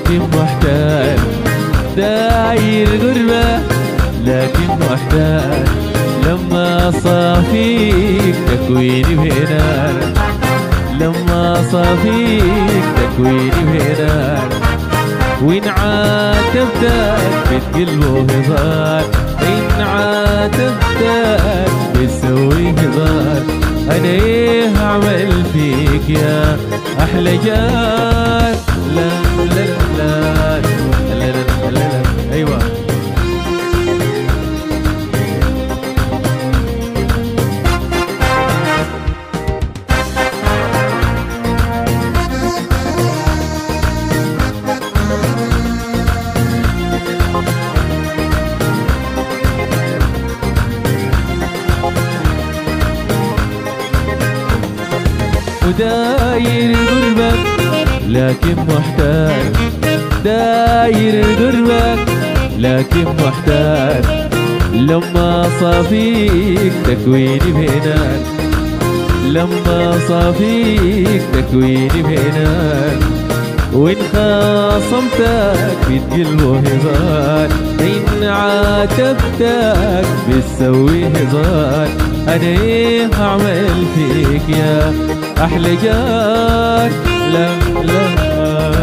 لكن محتاج داير غربة لكن محتاج لما صافيك تكويني بهناك لما صافيك تكويني بهناك وإن عاتبتك بتقلبه هزار إن عاتبتك بتسوي هزار أنا إيه هعمل فيك يا أحلى جار لا لا لا لا لا لا لا لا أيوة وداير قربك لكن محتاج داير قربك لكن محتاج لما صافيك تكويني بهناك لما صافيك تكويني بهناك وإن خاصمتك بتقلبه هزار إن عاتبتك بتسوي هزار أنا إيه هعمل فيك يا أحلى جار لا لا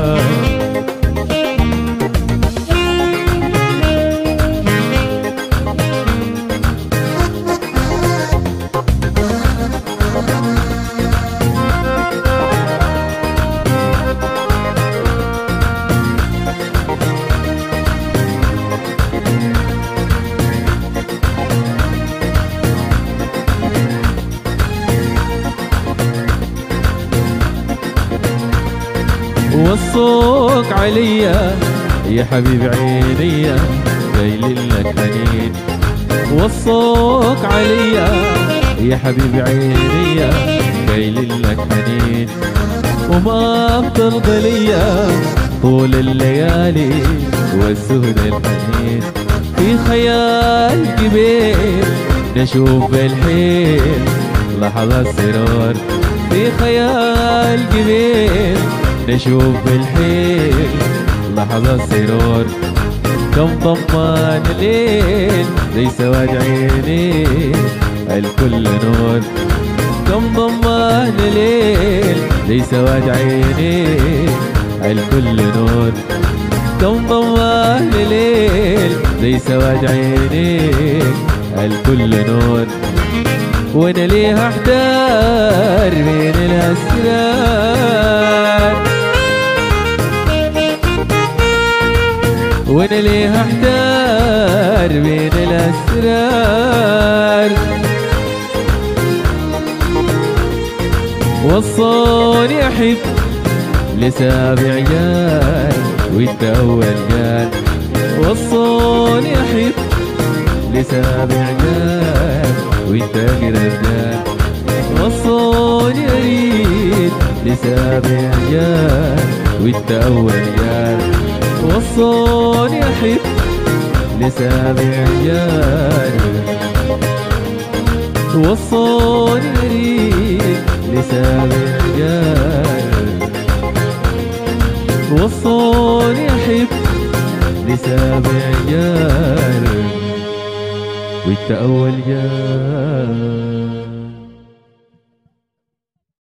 وصوك عليا يا حبيب عينيا جايل لك حنين وصوك عليا يا حبيب عينيا جايل لك حنين وما بترضى ليا طول الليالي والسهد الحنين في خيال كبير نشوف الحين لحظة سرور في خيال كبير نشوف بالحيل لحظة سرور كم ضمان الليل زي سواد عيني الكل نور كم ضمان الليل زي سواد عيني الكل نور كم ضمان الليل زي سواد عيني الكل نور وانا ليه احتار بين الاسرار وانا ليه احتار بين الاسرار وصوني احب لسابع جار وانت اول جار وصوني احب لسابع جار وانت اقرب جار وصوني اريد لسابع جار وانت اول جار وصوني احب لسابع جار وصوني اريد لسابع جار وصوني احب لسابع جار وانت اول جار